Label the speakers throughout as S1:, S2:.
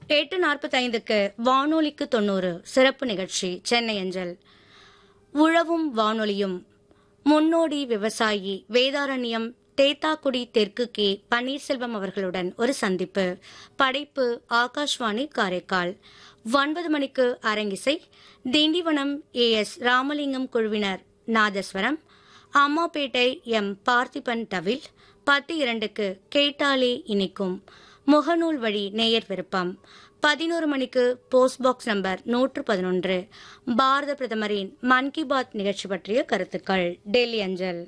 S1: எட்டு நாற்பத்தைந்துக்கு வானொலிக்கு தொண்ணூறு சிறப்பு நிகழ்ச்சி சென்னை அஞ்சல் உழவும் வானொலியும் முன்னோடி விவசாயி வேதாரண்யம் தேத்தாக்குடி தெற்கு கே பன்னீர்செல்வம் அவர்களுடன் ஒரு சந்திப்பு படைப்பு ஆகாஷ்வாணி காரைக்கால் ஒன்பது மணிக்கு அரங்கிசை திண்டிவனம் ஏ எஸ் ராமலிங்கம் குழுவினர் நாதஸ்வரம் அம்மாப்பேட்டை எம் பார்த்திபன் தவில் பத்து இரண்டுக்கு கேட்டாலே இனிக்கும் முகநூல் வழி நேயர் விருப்பம் பதினோரு மணிக்கு போஸ்ட் பாக்ஸ் நம்பர் நூற்று பதினொன்று பாரத பிரதமரின் மன் கி பாத் நிகழ்ச்சி பற்றிய கருத்துக்கள் டெல்லி அஞ்சல்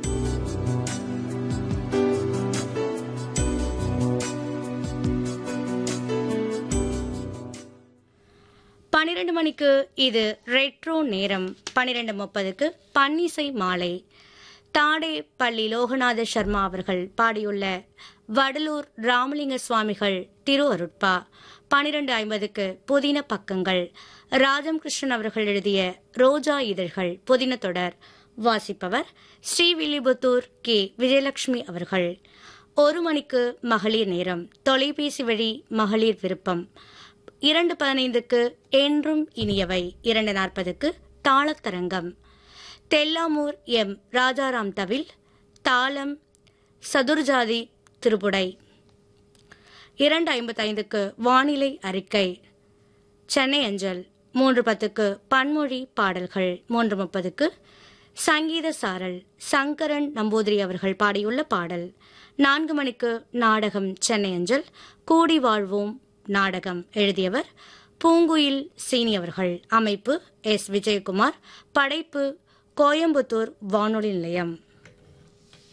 S1: பனிரெண்டு மணிக்கு இது ரெட்ரோ நேரம் பனிரெண்டு முப்பதுக்கு பன்னிசை மாலை தாடே பள்ளி லோகநாத சர்மா அவர்கள் பாடியுள்ள வடலூர் ராமலிங்க சுவாமிகள் திரு அருட்பா பனிரெண்டு ஐம்பதுக்கு புதின பக்கங்கள் ராஜம் கிருஷ்ணன் அவர்கள் எழுதிய ரோஜா இதழ்கள் புதின தொடர் வாசிப்பவர் ஸ்ரீவில்லிபுத்தூர் கே விஜயலட்சுமி அவர்கள் ஒரு மணிக்கு மகளிர் நேரம் தொலைபேசி வழி மகளிர் விருப்பம் இரண்டு பதினைந்துக்கு என்றும் இனியவை இரண்டு நாற்பதுக்கு தாளத்தரங்கம் தெல்லாமூர் எம் ராஜாராம் தவில் தாளம் சதுர்ஜாதி திருப்புடை இரண்டு ஐம்பத்தைந்துக்கு வானிலை அறிக்கை சென்னை அஞ்சல் மூன்று பத்துக்கு பன்மொழி பாடல்கள் மூன்று முப்பதுக்கு சங்கீத சாரல் சங்கரன் நம்பூதிரி அவர்கள் பாடியுள்ள பாடல் நான்கு மணிக்கு நாடகம் சென்னை அஞ்சல் கூடி வாழ்வோம் நாடகம் எழுதியவர் பூங்குயில் சீனி அவர்கள் அமைப்பு எஸ் விஜயகுமார் படைப்பு கோயம்புத்தூர் வானொலி நிலையம்